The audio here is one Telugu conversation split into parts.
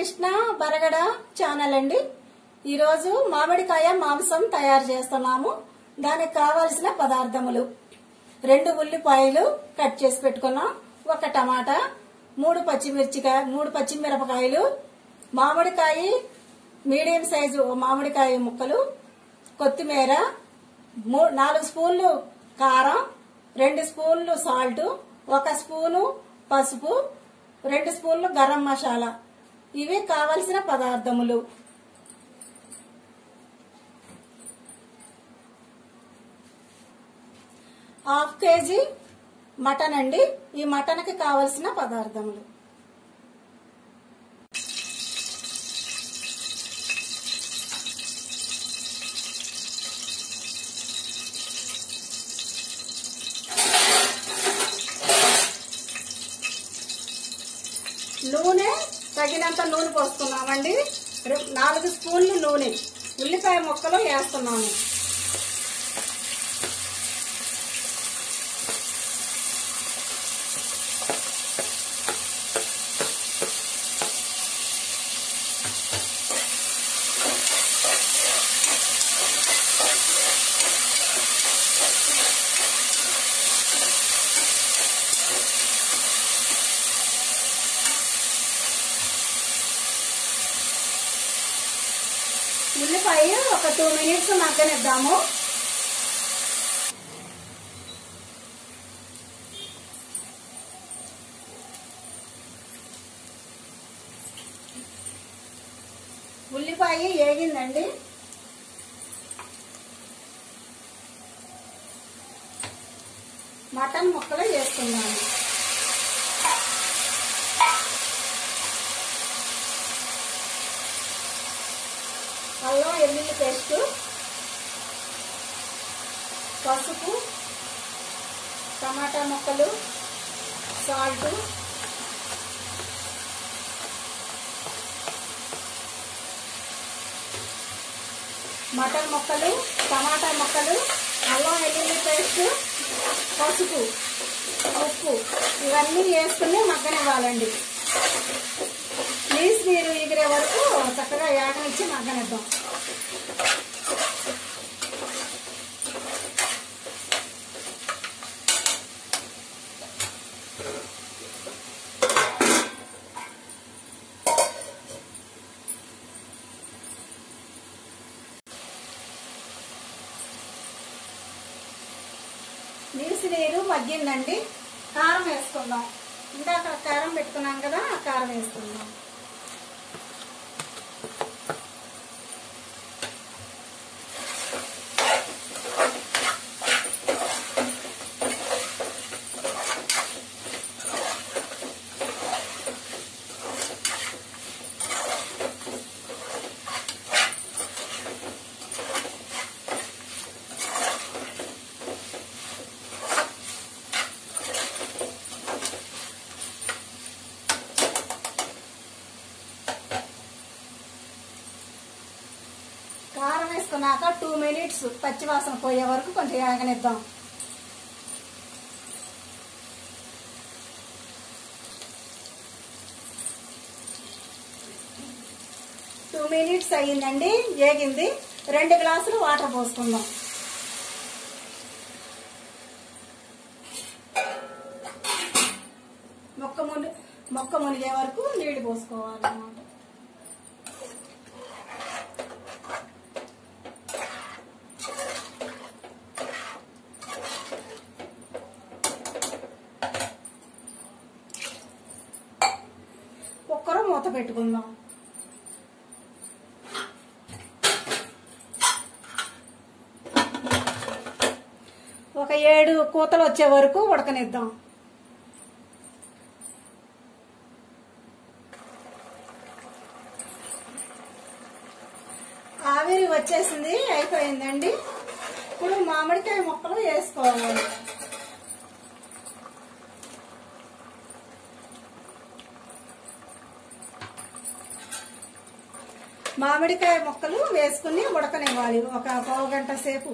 కృష్ణ బరగడ ఛానల్ అండి ఈరోజు మామిడికాయ మాంసం తయారు చేస్తున్నాము దానికి కావలసిన పదార్థములు రెండు ఉల్లిపాయలు కట్ చేసి పెట్టుకున్నాం ఒక టమాటా మూడు పచ్చిమిర్చికాయ మూడు పచ్చిమిరపకాయలు మామిడికాయ మీడియం సైజు మామిడికాయ ముక్కలు కొత్తిమీర మూ- నాలుగు స్పూన్లు కారం రెండు స్పూన్లు సాల్ట్ ఒక స్పూను పసుపు రెండు స్పూన్లు గరం మసాలా ఇవి కావలసిన పదార్థములు హాఫ్ కేజీ మటన్ అండి ఈ మటన్కి కావలసిన పదార్థములు నూనె తగినంత నూనె పోస్తున్నామండి రె- నాలుగు స్పూన్లు నూనె ఉల్లిపాయ ముక్కలు వేస్తున్నాము ఉల్లిపాయ ఒక టూ మినిట్స్ మగ్గనిద్దాము ఉల్లిపాయ ఏగిందండి మటన్ ముక్కలు వేసుకుందాము అల్లం ఎల్లుల్లి పేస్ట్ పసుపు టమాటా ముక్కలు సాల్ట్ మటన్ ముక్కలు టమాటా ముక్కలు అల్లం వెల్లుల్లి పేస్ట్ పసుపు ఉప్పు ఇవన్నీ వేసుకుని మగ్గనివ్వాలండి ప్లీజ్ మీరు ఎగిరే వరకు చక్కగా యాగనిచ్చి మగ్గనిద్దాం నీసి నీరు మగ్గిందండి కారం వేసుకుందాం ఇందాక కారం పెట్టుకున్నాం కదా ఆ కారం వేసుకుందాం కారం వేసుకున్నాక టూ మినిట్స్ పచ్చివాసన పోయే వరకు కొంచెం ఆగనిద్దాం టూ మినిట్స్ అయ్యిందండి ఏగింది రెండు గ్లాసులు వాటర్ పోసుకుందాం మొక్క ముని మొక్క మునిగే వరకు నీళ్లు పోసుకోవాలన్నమాట కుక్కర్ మూత పెట్టుకుందాం ఒక ఏడు కూతలు వచ్చే వరకు ఉడకనిద్దాం ఆవిరి వచ్చేసింది అయిపోయిందండి ఇప్పుడు మామిడికాయ ముక్కలు వేసుకోవాలి మామిడికాయ ముక్కలు వేసుకుని ఉడకనివ్వాలి ఒక పావు గంట సేపు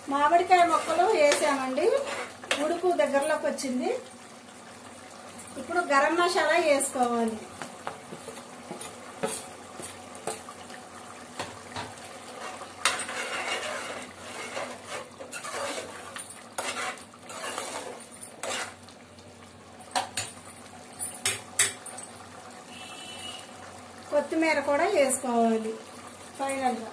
మామిడికాయ ముక్కలు వేసామండి ఉడుకు దగ్గరలోకి వచ్చింది ఇప్పుడు గరం మసాలా వేసుకోవాలి కొత్తిమీర కూడా వేసుకోవాలి ఫైనల్గా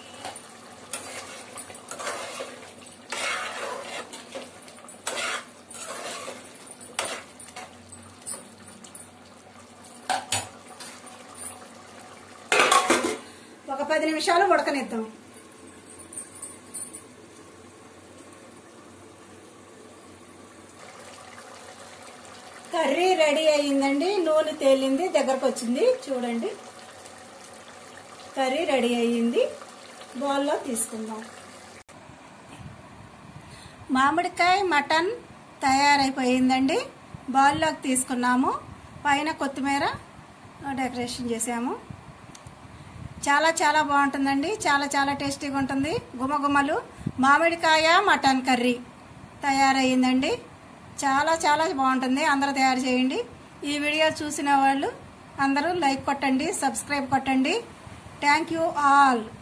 ఒక పది నిమిషాలు ఉడకనిద్దాం కర్రీ రెడీ అయ్యిందండి నూనె తేలింది దగ్గరకు వచ్చింది చూడండి కర్రీ రెడీ అయ్యింది బౌల్లో తీసుకుందాం మామిడికాయ మటన్ తయారైపోయిందండి బౌల్లోకి తీసుకున్నాము పైన కొత్తిమీర డెకరేషన్ చేసాము చాలా చాలా బాగుంటుందండి చాలా చాలా టేస్టీగా ఉంటుంది గుమగుమలు మామిడికాయ మటన్ కర్రీ తయారయ్యిందండి చాలా చాలా బాగుంటుంది అందరూ తయారు చేయండి ఈ వీడియో చూసిన వాళ్ళు అందరూ లైక్ కొట్టండి సబ్స్క్రైబ్ కొట్టండి థ్యాంక్ యూ ఆల్